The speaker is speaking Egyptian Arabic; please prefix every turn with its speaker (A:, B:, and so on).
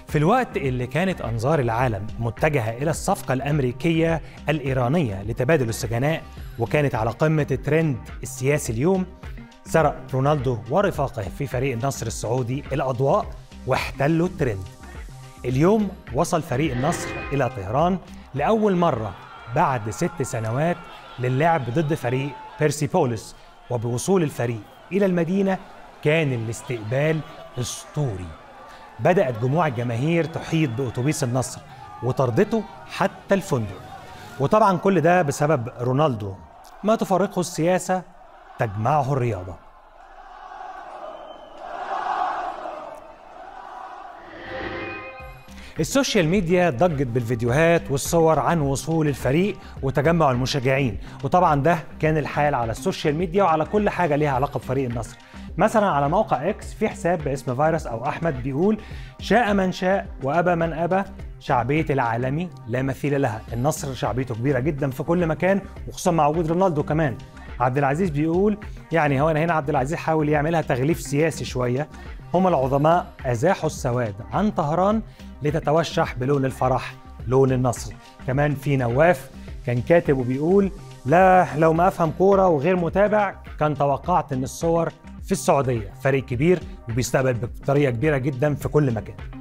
A: في الوقت اللي كانت أنظار العالم متجهة إلى الصفقة الأمريكية الإيرانية لتبادل السجناء وكانت على قمة الترند السياسي اليوم سرق رونالدو ورفاقه في فريق النصر السعودي الأضواء واحتلوا الترند اليوم وصل فريق النصر إلى طهران لأول مرة بعد ست سنوات للعب ضد فريق بيرسيبوليس وبوصول الفريق إلى المدينة كان الاستقبال أسطوري بدأت جموع الجماهير تحيط بأتوبيس النصر وطردته حتى الفندق وطبعا كل ده بسبب رونالدو ما تفرقه السياسة تجمعه الرياضة السوشيال ميديا ضجت بالفيديوهات والصور عن وصول الفريق وتجمع المشجعين وطبعا ده كان الحال على السوشيال ميديا وعلى كل حاجة ليها علاقة بفريق النصر مثلا على موقع اكس في حساب باسم فيروس او احمد بيقول شاء من شاء وابى من ابى شعبيه العالمي لا مثيل لها النصر شعبيته كبيره جدا في كل مكان وخصوصا مع وجود رونالدو كمان عبد العزيز بيقول يعني هو هنا عبد العزيز حاول يعملها تغليف سياسي شويه هم العظماء ازاحوا السواد عن طهران لتتوشح بلون الفرح لون النصر كمان في نواف كان كاتب وبيقول لا لو ما افهم كوره وغير متابع كان توقعت ان الصور في السعوديه فريق كبير وبيستقبل بطريقه كبيره جدا في كل مكان